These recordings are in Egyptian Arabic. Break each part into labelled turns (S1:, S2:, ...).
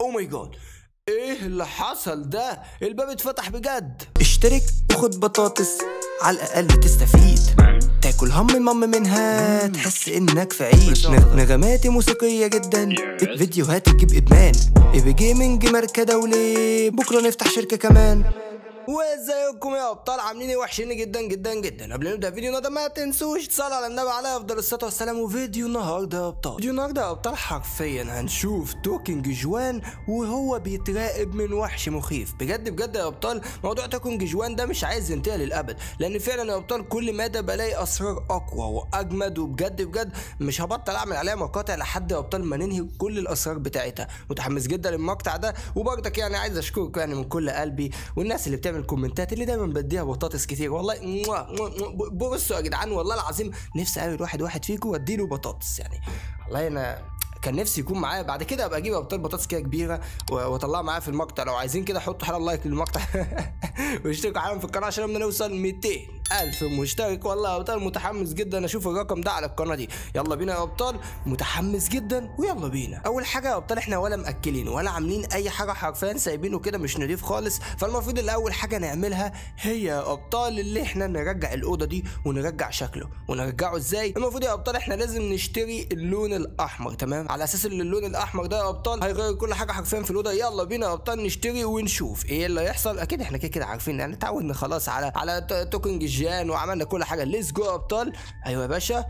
S1: او ماي جاد ايه اللي حصل ده الباب اتفتح بجد
S2: اشترك وخد بطاطس على الأقل تستفيد تاكل هم مم منها تحس إنك في عيد نغ- نغمات موسيقية جدا فيديوهات تجيب إدمان إيبي جيمنج ماركة دولية بكرة نفتح شركة كمان
S1: وازيكم يا ابطال عاملين ايه وحشين جدا جدا جدا قبل ما نبدا فيديو النهارده ما تنسوش تصلوا على النبي عليه افضل الصلاه والسلام وفيديو النهارده يا ابطال فيديو النهارده يا ابطال حرفيا هنشوف توكينج جوان وهو بيتراقب من وحش مخيف بجد بجد يا ابطال موضوع توكينج جوان ده مش عايز ينتهي للابد لان فعلا يا ابطال كل مدى بلاقي اسرار اقوى واجمد وبجد بجد مش هبطل اعمل عليها مقاطع لحد يا ابطال ما ننهي كل الاسرار بتاعتها متحمس جدا للمقطع ده وبرضك يعني عايز اشكركم يعني من كل قلبي والناس اللي بتعمل كومنتات اللي دايما بديها بطاطس كتير والله موا- موا- موا- بصوا يا جدعان والله العظيم نفسي اقابل واحد واحد فيكم واديله بطاطس يعني والله انا كان نفسي يكون معايا بعد كده ابقى اجيب ابطال بطاطس كده كبيره و- واطلعها معايا في المقطع لو عايزين كده حطوا حلقه لايك للمقطع واشتركوا عليهم في القناه عشان لما نوصل 200 الف مشترك والله يا ابطال متحمس جدا اشوف الرقم ده على القناه دي يلا بينا يا ابطال متحمس جدا ويلا بينا اول حاجه يا ابطال احنا ولا مأكلين ولا عاملين اي حاجه حرفيا سايبينه كده مش نضيف خالص فالمفروض اللي اول حاجه نعملها هي يا ابطال اللي احنا نرجع الاوضه دي ونرجع شكله ونرجعه ازاي المفروض يا ابطال احنا لازم نشتري اللون الاحمر تمام على اساس ان اللون الاحمر ده يا ابطال هيغير كل حاجه حرفيا في الاوضه يلا بينا يا ابطال نشتري ونشوف ايه اللي هيحصل اكيد احنا كده كده عارفين يعني اتعودنا خلاص على على ت- توكنج جان وعملنا كل حاجه ليتس جو يا ابطال ايوه يا باشا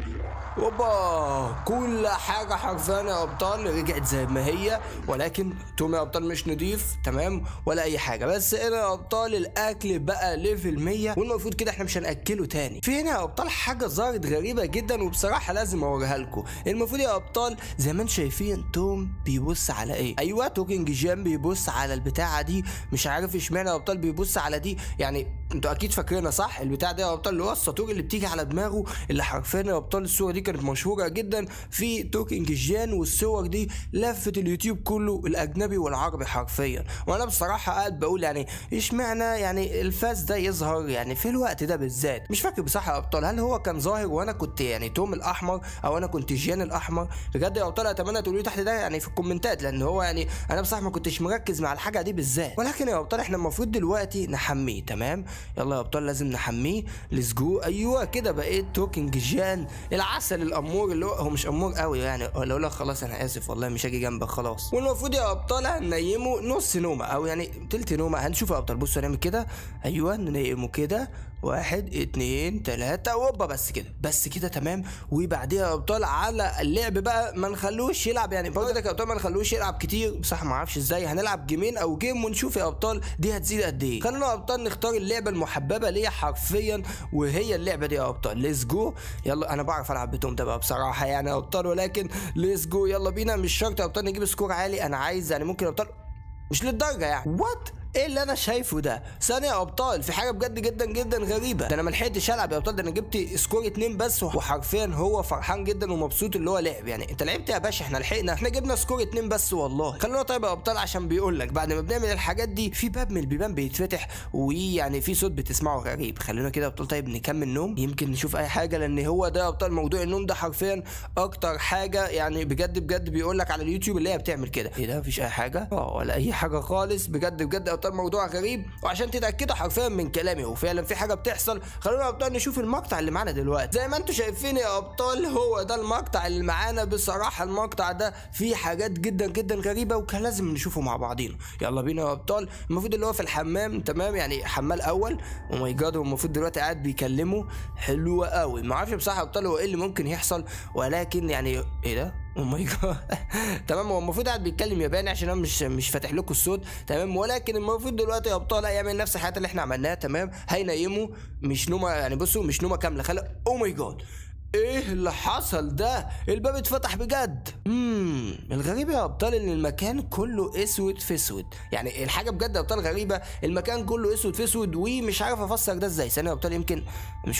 S1: اوبا كل حاجه حرفيا يا ابطال رجعت زي ما هي ولكن توم يا ابطال مش نضيف تمام ولا اي حاجه بس هنا يا ابطال الاكل بقى ليفل 100 والمفروض كده احنا مش هناكله تاني في هنا يا ابطال حاجه ظهرت غريبه جدا وبصراحه لازم اوريها لكم المفروض يا ابطال زي ما انتم شايفين توم بيبص على ايه ايوه توكينج جام بيبص على البتاعه دي مش عارف اشمعنى يا ابطال بيبص على دي يعني انتوا اكيد فاكرينها صح البتاع ده يا ابطال اللي هو الساطور اللي بتيجي على دماغه اللي حرفيا يا ابطال الصوره دي كانت مشهوره جدا في توكينج جان والصور دي لفت اليوتيوب كله الاجنبي والعربي حرفيا وانا بصراحه قاعد بقول يعني اشمعنى يعني الفاس ده يظهر يعني في الوقت ده بالذات مش فاكر بصراحه يا ابطال هل هو كان ظاهر وانا كنت يعني توم الاحمر او انا كنت جيان الاحمر بجد يا ابطال اتمنى تقولوا لي تحت ده يعني في الكومنتات لان هو يعني انا بصراحه ما كنتش مركز مع الحاجه دي بالذات ولكن يا ابطال احنا المفروض دلوقتي نحميه تمام يلا يا ابطال لازم نحميه ليتس جو ايوه كده بقيت توكينج جان العسل الامور اللي هو هو مش امور قوي يعني لو لا خلاص انا اسف والله مش هاجي جنبك خلاص والمفروض يا ابطال هننيمه نص نومه او يعني تلت نومه هنشوف يا ابطال بصوا نعمل كده ايوه ننيمه كده واحد اتنين تلاتة وبا بس كده بس كده تمام وبعديها يا ابطال على اللعب بقى ما نخلوش يلعب يعني برضه يا ابطال ما نخلوش يلعب كتير بصراحه ما اعرفش ازاي هنلعب جيمين او جيم ونشوف يا ابطال دي هتزيد قد ايه خلينا يا ابطال نختار اللعبه المحببه ليا حرفيا وهي اللعبه دي يا ابطال ليتس جو يلا انا بعرف العب بتوم ده بقى بصراحه يعني يا ابطال ولكن ليتس جو يلا بينا مش شرط يا ابطال نجيب سكور عالي انا عايز يعني ممكن يا ابطال مش للدرجه يعني وات ايه اللي انا شايفه ده ثانية يا ابطال في حاجه بجد جدا جدا غريبه ده انا ما لحقتش العب يا ابطال ده انا جبت سكور اتنين بس وحرفيا هو فرحان جدا ومبسوط اللي هو لعب يعني انت لعبت يا باشا احنا لحقنا احنا جبنا سكور اتنين بس والله خلونا طيب يا ابطال عشان بيقول لك بعد ما بنعمل الحاجات دي في باب من البيبان بيتفتح ويعني في صوت بتسمعه غريب خلونا كده يا ابطال طيب نكمل نوم يمكن نشوف اي حاجه لان هو ده يا ابطال موضوع النوم ده حرفيا اكتر حاجه يعني بجد بجد بيقول لك على اليوتيوب اللي هي بتعمل كده ايه ده مفيش اي حاجه اه ولا اي حاجه خالص بجد بجد يا ابطال موضوع غريب وعشان تتاكدوا حرفيا من كلامي وفعلا في حاجه بتحصل خلونا يا ابطال نشوف المقطع اللي معانا دلوقتي زي ما انتم شايفين يا ابطال هو ده المقطع اللي معانا بصراحه المقطع ده فيه حاجات جدا جدا غريبه وكان لازم نشوفه مع بعضينا يلا بينا يا ابطال المفروض اللي هو في الحمام تمام يعني حمال اول او ماي جاد هو المفروض دلوقتي قاعد بيكلمه حلو قوي ما اعرفش بصراحه يا ابطال هو ايه اللي ممكن يحصل ولكن يعني ايه ده او ماي جاد تمام هو المفروض قاعد بيتكلم ياباني عشان انا مش مش فاتح لكم الصوت تمام ولكن المفروض دلوقتي يا ابطال هيعمل نفس الحاجات اللي احنا عملناها تمام هينيمه مش نومه يعني بصوا مش نومه كامله خلق او ماي جاد ايه اللي حصل ده الباب اتفتح بجد امم الغريب يا ابطال ان المكان كله اسود في اسود يعني الحاجه بجد يا ابطال غريبه المكان كله اسود في اسود ومش عارف افسر ده ازاي ثانيه يا ابطال يمكن نشوف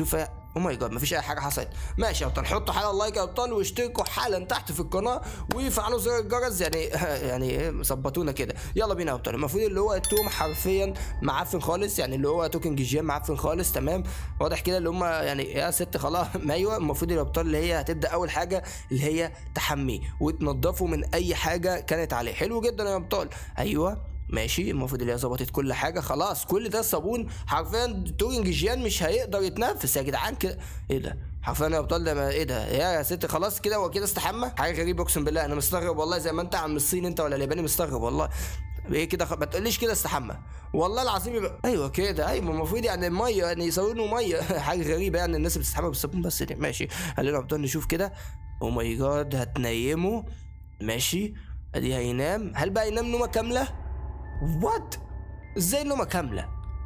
S1: او ماي جاد مفيش اي حاجه حصلت ماشي يا ابطال حطوا حالا لايك يا ابطال واشتركوا حالا تحت في القناه وفعلوا زر الجرس يعني يعني ايه ظبطونا كده يلا بينا يا ابطال المفروض اللي هو التوم حرفيا معفن خالص يعني اللي هو توكن جيجيان معفن خالص تمام واضح كده اللي هم يعني يا ست خلاص ايوه المفروض الابطال اللي هي هتبدا اول حاجه اللي هي تحميه وتنضفه من اي حاجه كانت عليه حلو جدا يا ابطال ايوه ماشي المفروض اللي هي ظبطت كل حاجه خلاص كل ده صابون حرفيا توكن جيجيان مش هيقدر يتنفس يا جدعان كده ايه ده حرفيا يا ابطال ده ما ايه ده يا يا ست خلاص كده هو كده استحمى حاجه غريبه اقسم بالله انا مستغرب والله زي ما انت عم الصين انت ولا الياباني مستغرب والله ايه كده خ... ما تقوليش كده استحمى والله العظيم يبقى ايوه كده ايوه المفروض يعني الميه يعني يسووا له ميه حاجه غريبه يعني الناس بتستحمى بالصابون بس دي ماشي خلينا يا ابطال نشوف كده او ماي جاد هتنيمه ماشي ادي هينام هل بقى ينام نومه كامله وات ازاي نومه كامله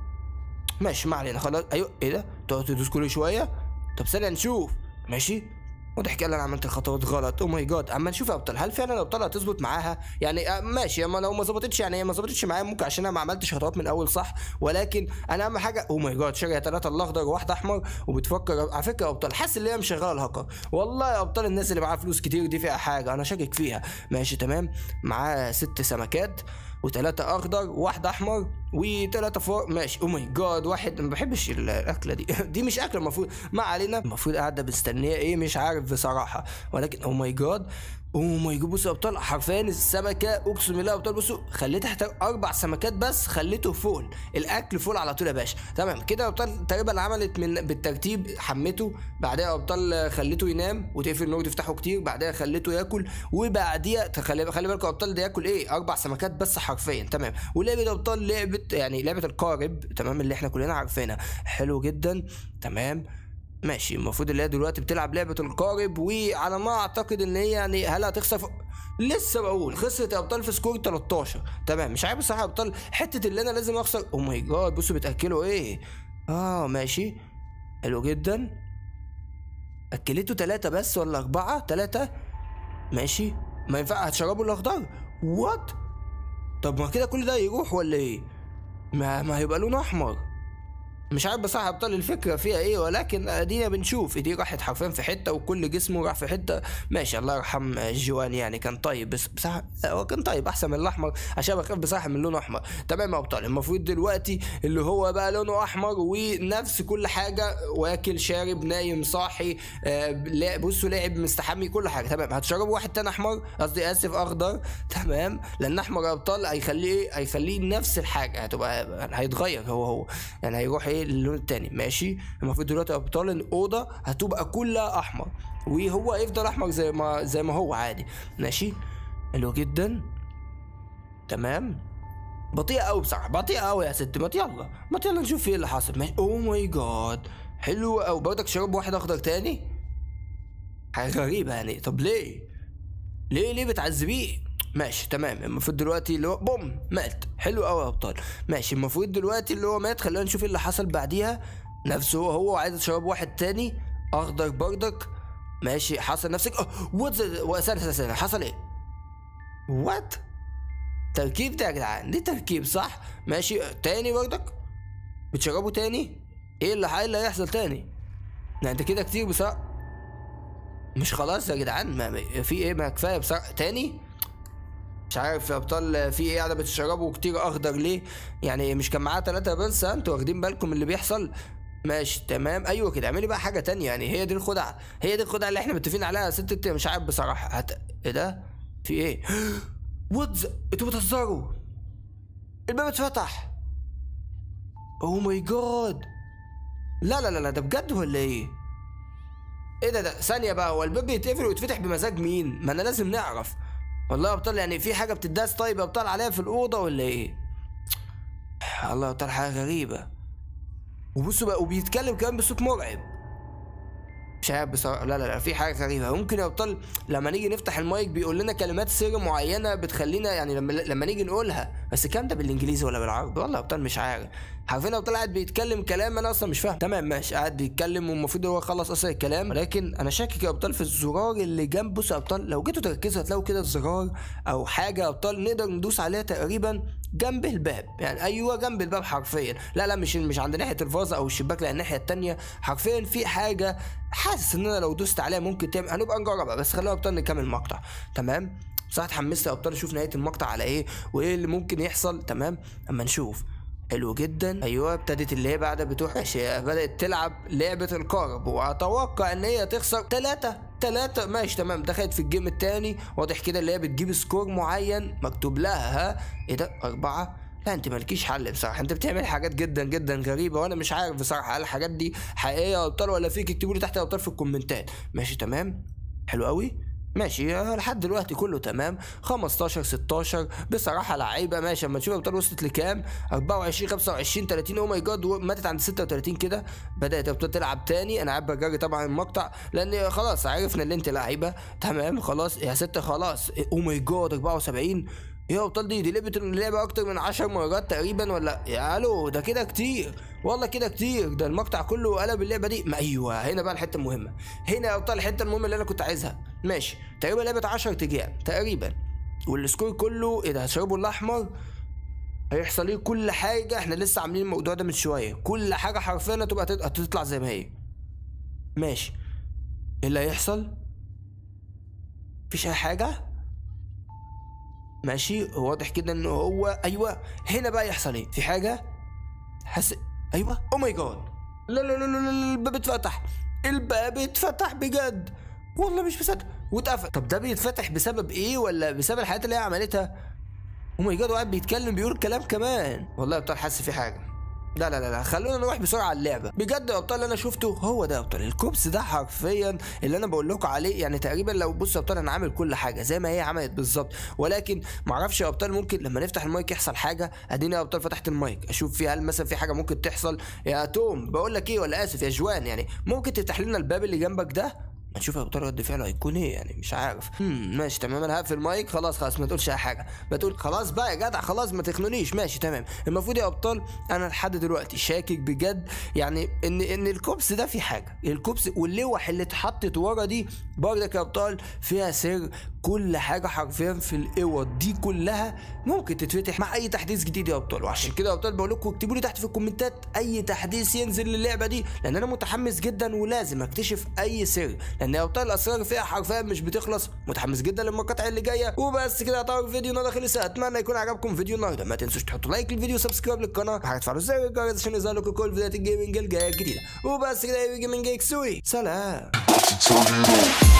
S1: ماشي ما علينا خلاص ايوه ايه ده تقعد تدوس كل شويه طب ثانيه نشوف ماشي واضح كده انا عملت الخطوات غلط او ماي جاد اما نشوف يا ابطال هل فعلا الابطال هتظبط معاها يعني آه ماشي اما لو ما ظبطتش يعني هي ما ظبطتش معايا ممكن عشان انا ما عملتش خطوات من الاول صح ولكن انا اهم حاجه او ماي جاد شاريه ثلاثه الاخضر وواحد احمر وبتفكر على فكره يا ابطال حاسس ان هي مشغله الهاكر والله يا ابطال الناس اللي معاها فلوس كتير دي فيها حاجه انا شاكك فيها ماشي تمام معاه ست سمكات وثلاثة أخضر وواحد أحمر وثلاثة فوق ماشي أو ماي جاد واحد ما بحبش الأكلة دي دي مش أكلة المفروض ما علينا المفروض قاعدة مستنية إيه مش عارف بصراحة ولكن أو ماي جاد او ماي جاد بصوا يا ابطال حرفيا السمكه اقسم بالله يا ابطال بصوا خليتها تحتاج اربع سمكات بس خليته فول الاكل فول على طول يا باشا تمام كده يا ابطال تقريبا عملت من بالترتيب حمته بعدها يا ابطال خليته ينام وتقفل النور تفتحه كتير بعدها خليته ياكل وبعديها خلي خلي بالكم يا ابطال ده ياكل ايه اربع سمكات بس حرفيا تمام ولعبه يا ابطال لعبه يعني لعبه القارب تمام اللي احنا كلنا عارفينها حلو جدا تمام ماشي المفروض اللي هي دلوقتي بتلعب لعبه القارب وعلى ما اعتقد ان هي يعني هل هتخسر ف... لسه بقول خسرت يا ابطال في سكور 13 تمام مش عارف بصراحه يا ابطال حته اللي انا لازم اخسر او ماي جاد بصوا بتاكلوا ايه اه ماشي حلو جدا اكلته ثلاثة بس ولا أربعة ثلاثة ماشي ما ينفع هتشربوا الأخضر وات طب ما كده كل ده يروح ولا ايه ما ما هيبقى لونه أحمر مش عارف بصراحه ابطال الفكره فيها ايه ولكن ادينا بنشوف دي راحت حرفيا في حته وكل جسمه راح في حته ماشي الله يرحم جوان يعني كان طيب بس بصراحه هو كان طيب احسن من الاحمر عشان بخاف بصراحه من لونه احمر تمام يا ابطال المفروض دلوقتي اللي هو بقى لونه احمر ونفس كل حاجه واكل شارب نايم صاحي آه لا- بصوا لاعب مستحمي كل حاجه تمام هتشربوا واحد تاني احمر قصدي اسف اخضر تمام لان احمر يا ابطال هيخليه ايه هيخليه نفس الحاجه هتبقى هيتغير هو هو يعني هيروح ايه للون التاني ماشي المفروض دلوقتي يا ابطال الاوضه هتبقى كلها احمر وهو يفضل احمر زي ما زي ما هو عادي ماشي حلو جدا تمام بطيئة قوي بصراحة بطيئة قوي يا ست ما يلا ما يلا نشوف ايه اللي حصل ماشي اوه ماي جاد حلو قوي برضك شرب واحد اخضر تاني حاجة غريبة يعني طب ليه؟ ليه ليه بتعذبيه؟ ماشي تمام المفروض دلوقتي اللي هو بوم مات حلو قوي يا ابطال ماشي المفروض دلوقتي اللي هو مات خلينا نشوف ايه اللي حصل بعديها نفسه هو هو عايز يشرب واحد تاني اخضر بردك ماشي حصل نفسك اه وات ثانية ثانية ثانية حصل ايه؟ وات؟ تركيب ده يا جدعان دي تركيب صح؟ ماشي تاني بردك بتشربه تاني؟ ايه اللي ايه اللي هيحصل تاني؟ لا انت كده كتير بصراحة مش خلاص يا جدعان ما ما- في ايه ما كفايه بصراحه تاني مش عارف يا ابطال في ايه قاعده بتشربوا كتير اخضر ليه يعني مش كان معاه ثلاثة بس ها؟ انتوا واخدين بالكم من اللي بيحصل ماشي تمام ايوه كده اعملي بقى حاجه تانية يعني هي دي الخدعه هي دي الخدعه اللي احنا متفقين عليها يا ست انت مش عارف بصراحه هت... ايه ده في ايه واتز انتوا بتهزروا الباب اتفتح اوه ماي جاد لا لا لا لا ده بجد ولا ايه ايه ده ده ثانية بقى هو الباب بيتقفل ويتفتح بمزاج مين؟ ما انا لازم نعرف والله يا ابطال يعني في حاجة بتداس طيب يا ابطال عليها في الأوضة ولا ايه؟ الله يا ابطال حاجة غريبة وبصوا بقى وبيتكلم كمان بصوت مرعب مش عارف بصراحة لا لا لا في حاجة غريبة ممكن يا ابطال لما نيجي نفتح المايك بيقول لنا كلمات سر معينة بتخلينا يعني لما لما نيجي نقولها بس الكلام ده بالانجليزي ولا بالعربي والله يا ابطال مش عارف عارفين يا ابطال قاعد بيتكلم كلام انا اصلا مش فاهم تمام ماشي قاعد بيتكلم والمفروض هو خلص اصلا الكلام ولكن انا شاكك يا ابطال في الزرار اللي جنب بصوا يا ابطال لو جيتوا تركزوا هتلاقوا كده الزرار او حاجة يا ابطال نقدر ندوس عليها تقريبا جنب الباب يعني ايوه جنب الباب حرفيا لا لا مش مش عند ناحيه الفازه او الشباك لا الناحيه التانية حرفيا في حاجه حاسس ان انا لو دوست عليها ممكن تعمل هنبقى نجربها بس خلينا ابطال نكمل المقطع تمام بصراحه اتحمست يا ابطال اشوف نهايه المقطع على ايه وايه اللي ممكن يحصل تمام اما نشوف حلو جدا ايوه ابتدت اللي هي بعد بتروح ماشي بدات تلعب لعبه الكرب واتوقع ان هي تخسر ثلاثة ثلاثة ماشي تمام دخلت في الجيم التاني واضح كده اللي هي بتجيب سكور معين مكتوب لها ها ايه ده أربعة لا انت مالكيش حل بصراحه انت بتعمل حاجات جدا جدا غريبه وانا مش عارف بصراحه هل الحاجات دي حقيقيه يا ابطال ولا فيك اكتبوا لي تحت يا ابطال في الكومنتات ماشي تمام حلو قوي ماشي لحد دلوقتي كله تمام 15 16 بصراحه لعيبه ماشي اما نشوف ابطال وصلت لكام 24 25 30 او ماي جاد ماتت عند 36 كده بدات ابطال تلعب تاني انا قاعد بجري طبعا المقطع لان خلاص عرفنا ان انت لعيبه تمام خلاص يا ست خلاص او ماي جاد 74 يا ابطال دي دي لعبت اللعبه اكتر من 10 مرات تقريبا ولا يا الو ده كده كتير والله كده كتير ده المقطع كله قلب اللعبه دي ما ايوه هنا بقى الحته المهمه هنا يا ابطال الحته المهمه اللي انا كنت عايزها ماشي تقريبا لعبه 10 تجاه تقريبا والسكور كله ايه ده هشربه الاحمر هيحصل ايه كل حاجه احنا لسه عاملين الموضوع ده من شويه كل حاجه حرفيا هتبقى هتطلع زي ما هي ماشي ايه اللي هيحصل مفيش اي حاجه ماشي هو واضح كده ان هو ايوه هنا بقى يحصل ايه في حاجه حس ايوه او ماي جاد لا لا لا لا الباب اتفتح الباب اتفتح بجد والله مش مصدق واتقفل طب ده بيتفتح بسبب ايه ولا بسبب الحاجات اللي هي عملتها او ماي جاد وقاعد بيتكلم بيقول كلام كمان والله يا ابطال حاسس في حاجه لا لا لا لا خلونا نروح بسرعه على اللعبه بجد يا ابطال اللي انا شفته هو ده يا ابطال الكوبس ده حرفيا اللي انا بقول لكم عليه يعني تقريبا لو بصوا يا ابطال انا عامل كل حاجه زي ما هي عملت بالظبط ولكن معرفش يا ابطال ممكن لما نفتح المايك يحصل حاجه اديني يا ابطال فتحت المايك اشوف في هل مثلا في حاجه ممكن تحصل يا توم بقول لك ايه ولا اسف يا جوان يعني ممكن تفتح لنا الباب اللي جنبك ده هنشوف يا ابطال رد فعله هيكون ايه يعني مش عارف هم ماشي تمام انا هقفل المايك خلاص خلاص ما تقولش اي حاجه بتقول خلاص بقى يا جدع خلاص ما تخنونيش ماشي تمام المفروض يا ابطال انا لحد دلوقتي شاكك بجد يعني ان ان الكوبس ده في حاجه الكوبس واللوح اللي اتحطت ورا دي برضك يا ابطال فيها سر كل حاجه حرفيا في الاوض دي كلها ممكن تتفتح مع اي تحديث جديد يا ابطال وعشان كده يا ابطال بقول لكم اكتبوا لي تحت في الكومنتات اي تحديث ينزل للعبه دي لان انا متحمس جدا ولازم اكتشف اي سر لان يا ابطال الاسرار فيها حرفيا مش بتخلص متحمس جدا للمقاطع اللي جايه وبس كده يعتبر فيديو النهارده خلص اتمنى يكون عجبكم فيديو النهارده ما تنسوش تحطوا لايك للفيديو وسبسكرايب للقناه وهتفعلوا زر الجرس عشان يظهر لكم كل فيديوهات الجيمنج الجايه الجديده وبس كده يا جيمنج اكسوي سلام
S3: turn it up.